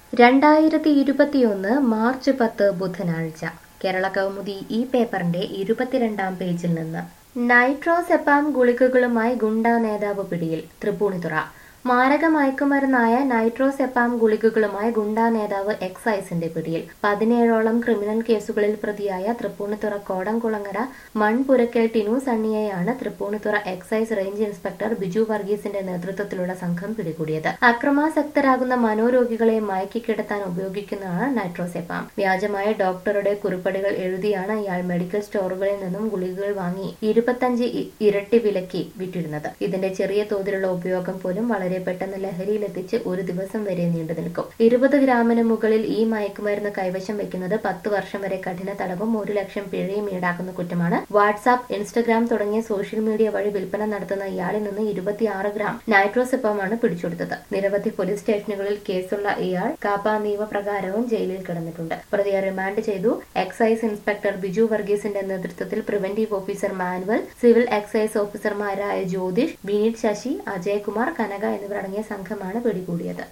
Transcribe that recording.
രണ്ടായിരത്തി ഇരുപത്തിയൊന്ന് മാർച്ച് പത്ത് ബുധനാഴ്ച കേരള കൗമുദി ഈ പേപ്പറിന്റെ ഇരുപത്തിരണ്ടാം പേജിൽ നിന്ന് നൈട്രോസെപ്പാം ഗുളികകളുമായി ഗുണ്ടാ നേതാവ് പിടിയിൽ തൃപ്പൂണിത്തുറ മാരക മയക്കുമരുന്നായ നൈട്രോസെപ്പാം ഗുളികകളുമായി ഗുണ്ടാ നേതാവ് എക്സൈസിന്റെ പിടിയിൽ പതിനേഴോളം ക്രിമിനൽ കേസുകളിൽ പ്രതിയായ തൃപ്പൂണിത്തുറ കോടംകുളങ്ങര മൺപുരക്കൽ ടിനു സണ്ണിയെയാണ് Thrippunithura excise range inspector Biju വർഗീസിന്റെ നേതൃത്വത്തിലുള്ള സംഘം പിടികൂടിയത് അക്രമാസക്തരാകുന്ന മനോരോഗികളെ മയക്കിക്കിടത്താൻ ഉപയോഗിക്കുന്നതാണ് നൈട്രോസെപ്പാം വ്യാജമായ ഡോക്ടറുടെ കുറിപ്പടികൾ എഴുതിയാണ് ഇയാൾ മെഡിക്കൽ സ്റ്റോറുകളിൽ നിന്നും ഗുളികകൾ വാങ്ങി ഇരുപത്തഞ്ച് ഇ- ഇരട്ടി വിലയ്ക്ക് വിറ്റിരുന്നത് ഇതിന്റെ ചെറിയ തോതിലുള്ള ഉപയോഗം പോലും വളരെ പെട്ടെന്ന് ലഹരിയിലെത്തിച്ച് ഒരു ദിവസം വരെ നീണ്ടു നിൽക്കും ഇരുപത് ഗ്രാമിന് മുകളിൽ ഈ മയക്കുമരുന്ന് കൈവശം വെക്കുന്നത് പത്ത് വർഷം വരെ കഠിന തടവും ഒരു ലക്ഷം പിഴയും ഈടാക്കുന്ന കുറ്റമാണ് വാട്സാപ്പ് ഇൻസ്റ്റഗ്രാം തുടങ്ങിയ സോഷ്യൽ മീഡിയ വഴി വിൽപ്പന നടത്തുന്ന ഇയാളിൽ നിന്ന് ഇരുപത്തിയാറ് ഗ്രാം നൈട്രോസെപ്പമാണ് പിടിച്ചെടുത്തത് നിരവധി പോലീസ് സ്റ്റേഷനുകളിൽ കേസുള്ള ഇയാൾ കാപ്പ നിയമപ്രകാരവും ജയിലിൽ കിടന്നിട്ടുണ്ട് പ്രതിയെ റിമാൻഡ് ചെയ്തു എക്സൈസ് ഇൻസ്പെക്ടർ ബിജു വർഗീസിന്റെ നേതൃത്വത്തിൽ preventive officer Manuel civil excise ഓഫീസർമാരായ ജ്യോതിഷ് വിനീത് ശശി അജയകുമാർ കനക എന്നിവരടങ്ങിയ സംഘമാണ് പിടികൂടിയത്